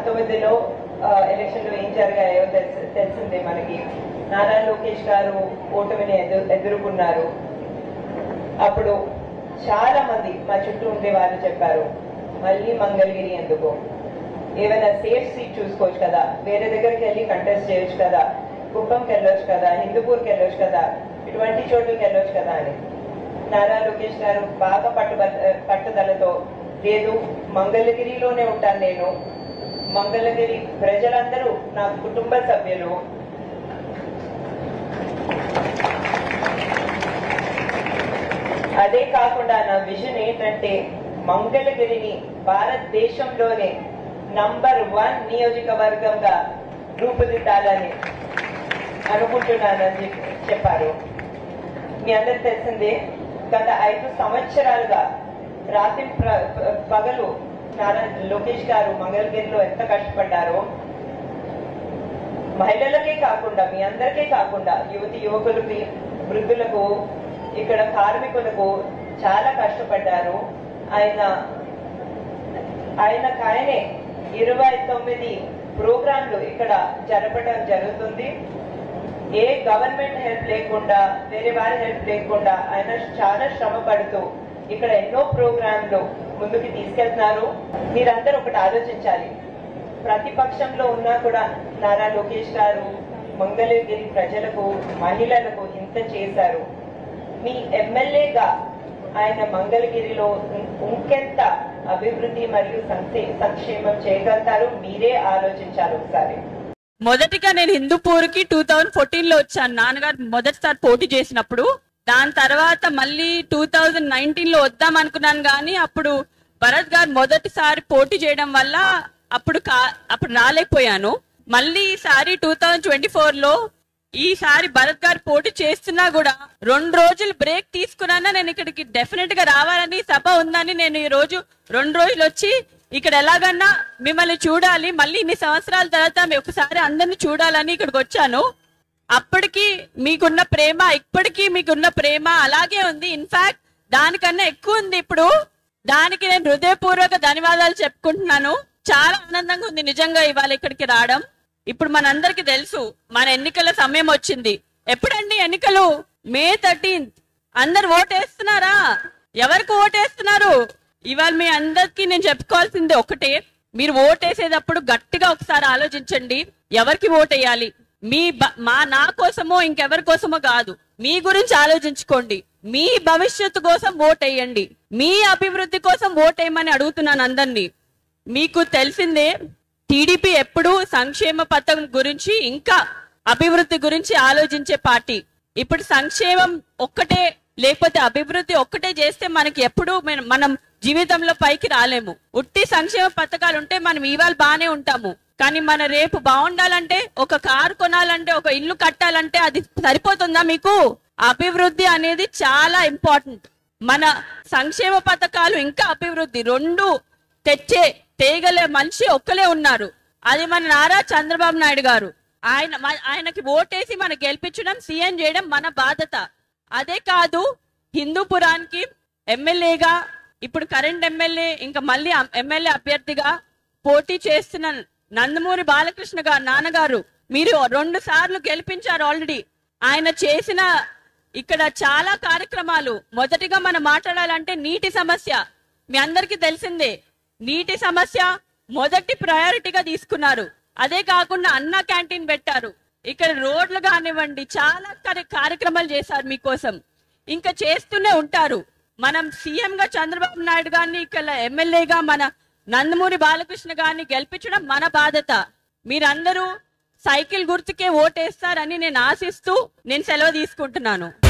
పంతొమ్మిదిలో ఎలక్షన్ లో ఏం జరిగాయో తెలిసి తెలిసిందే మనకి నారా లోకేష్ గారు ఓటమిని ఎదు ఎదుర్కొన్నారు అప్పుడు చాలా మంది మా చుట్టూ ఉండే వాళ్ళు చెప్పారు మళ్ళీ మంగళగిరి ఎందుకు ఏమైనా సేఫ్ సీట్ చూసుకోవచ్చు కదా వేరే దగ్గరికి వెళ్ళి కంటెస్ట్ చేయొచ్చు కదా కుప్పంకి వెళ్ళొచ్చు కదా హిందూపూర్కి వెళ్ళొచ్చు కదా ఇటువంటి చోట్లకి వెళ్ళొచ్చు కదా అని నారా లోకేష్ గారు బాగా పట్టుబ పట్టుదలతో లేదు మంగళగిరిలోనే ఉంటాను నేను మంగళగిరి ప్రజలందరూ నా కుటుంబ సభ్యులు అదే కాకుండా నా విజన్ ఏంటంటే మంగళగిరిని భారతదేశంలోనే నంబర్ వన్ నియోజకవర్గంగా రూపుదిద్దాలని అనుకుంటున్నానని చెప్పి చెప్పారు మీ అందరు తెలిసిందే గత ఐదు సంవత్సరాలుగా రాత్రి ప్ర- ప- పగలు నారా లోకేష్ గారు మంగళగిరిలో ఎంత కష్టపడ్డారో మహిళలకే కాకుండా మీ అందరికీ కాకుండా యువతి యువకులకి వృద్ధులకు ఇక్కడ కార్మికులకు చాలా కష్టపడ్డారు ఆయన ఆయన ఆయనే ఇరవై తొమ్మిది ప్రోగ్రాంలు ఇక్కడ జరపడం జరుగుతుంది ఏ గవర్నమెంట్ హెల్ప్ లేకుండా వేరే వారి హెల్ప్ లేకుండా ఆయన చాలా శ్రమ పడుతూ ఇక్కడ ఎన్నో ప్రోగ్రాంలు ముందుకు తీసుకెళ్తున్నారు మీరందరూ ఒకటి ఆలోచించాలి ప్రతిపక్షంలో ఉన్నా కూడా నారా లోకేష్ గారు మంగళగిరి ప్రజలకు మహిళలకు ఇంత చేశారు మీ ఎమ్మెల్యేగా ఆయన మంగళగిరిలో ఇం- ఇంకెంత అభివృద్ధి మరియు సంక్షే- సంక్షేమం చేయగలుగుతారు మీరే ఆలోచించాలి ఒకసారి మొదటిగా నేను హిందూపూర్ కి టూ థౌజండ్ ఫోర్టీన్ లో వచ్చాను నాన్నగారు మొదటిసారి పోటీ చేసినప్పుడు దాని తర్వాత మళ్ళీ టూ థౌజండ్ నైన్టీన్ లో వద్దాం అనుకున్నాను కానీ అప్పుడు భరత్ గారు మొదటిసారి పోటీ చేయడం వల్ల అప్పుడు కా- అప్పుడు రాలేకపోయాను మళ్ళీ ఈసారి టూ థౌజండ్ ట్వంటీ ఫోర్ లో ఈసారి భరత్ గారు పోటీ చేస్తున్నా కూడా రెండు రోజులు బ్రేక్ తీసుకున్నా నేను ఇక్కడికి డెఫినెట్ గా రావాలని సభ ఉందని నేను ఈ రోజు రెండు రోజులు వచ్చి ఇక్కడ ఎలాగన్నా మిమ్మల్ని చూడాలి మళ్ళీ ఇన్ని సంవత్సరాల తర్వాత మీ ఒకసారి అందరిని చూడాలని ఇక్కడికి వచ్చాను అప్పటికి మీకున్న ప్రేమ ఇప్పటికీ మీకున్న ప్రేమ అలాగే ఉంది ఇన్ఫాక్ట్ దానికన్నా ఎక్కువ ఉంది ఇప్పుడు దానికి నేను హృదయపూర్వక ధన్యవాదాలు చెప్పుకుంటున్నాను చాలా ఆనందంగా ఉంది నిజంగా ఇవాళ ఇక్కడికి రావడం ఇప్పుడు మనందరికి తెలుసు మన ఎన్నికల సమయం వచ్చింది ఎప్పుడండి ఎన్నికలు మే థర్టీన్త్ అందరు ఓటేస్తున్నారా ఎవరికి ఓటేస్తున్నారు ఇవాళ మీ అందరికి నేను చెప్పుకోవాల్సింది ఒకటే మీరు ఓటేసేటప్పుడు గట్టిగా ఒకసారి ఆలోచించండి ఎవరికి ఓటేయాలి మీ బ- మా నా కోసమో ఇంకెవరి కోసమో కాదు మీ గురించి ఆలోచించుకోండి మీ భవిష్యత్తు కోసం ఓటేయండి మీ అభివృద్ధి కోసం ఓటేయమని అడుగుతున్నాను అందరినీ మీకు తెలిసిందే టీడీపీ ఎప్పుడు సంక్షేమ పథకం గురించి ఇంకా అభివృద్ధి గురించి ఆలోచించే పార్టీ ఇప్పుడు సంక్షేమం ఒక్కటే లేకపోతే అభివృద్ధి ఒక్కటే చేస్తే మనకి ఎప్పుడు మన- మనం జీవితంలో పైకి రాలేము ఉట్టి సంక్షేమ పథకాలు ఉంటే మనం ఇవాళ బానే ఉంటాము కానీ మన రేపు బాగుండాలంటే ఒక కారు కొనాలంటే ఒక ఇల్లు కట్టాలంటే అది సరిపోతుందా మీకు అభివృద్ధి అనేది చాలా ఇంపార్టెంట్ మన సంక్షేమ పథకాలు ఇంకా అభివృద్ధి రెండు తెచ్చే తేగలే మనిషి ఒక్కలే ఉన్నారు అది మన నారా చంద్రబాబు నాయుడు గారు ఆయన మ- ఆయనకి ఓటేసి మన గెలిపించడం సీఎం చేయడం మన బాధ్యత అదే కాదు హిందూపురానికి ఎమ్మెల్యేగా ఇప్పుడు కరెంట్ ఎమ్మెల్యే ఇంకా మళ్ళీ ఎమ్మెల్యే అభ్యర్థిగా పోటీ చేస్తున్న నందమూరి బాలకృష్ణ గారు నాన్నగారు మీరు రెండు సార్లు గెలిపించారు ఆల్రెడీ ఆయన చేసిన ఇక్కడ చాలా కార్యక్రమాలు మొదటిగా మనం మాట్లాడాలంటే నీటి సమస్య మీ అందరికీ తెలిసిందే నీటి సమస్య మొదటి ప్రయారిటీగా తీసుకున్నారు అదే కాకుండా అన్న క్యాంటీన్ పెట్టారు ఇక్కడ రోడ్లు కానివ్వండి చాలా కార్య- కార్యక్రమాలు చేశారు మీకోసం ఇంకా చేస్తూనే ఉంటారు మనం సీఎం గా చంద్రబాబు నాయుడు గారిని ఇక్కడ ఎమ్మెల్యేగా మన నందమూరి బాలకృష్ణ గారిని గెలిపించడం మన బాధ్యత మీరందరూ సైకిల్ గుర్తుకే ఓటేస్తారని నేను ఆశిస్తూ నేను సెలవు తీసుకుంటున్నాను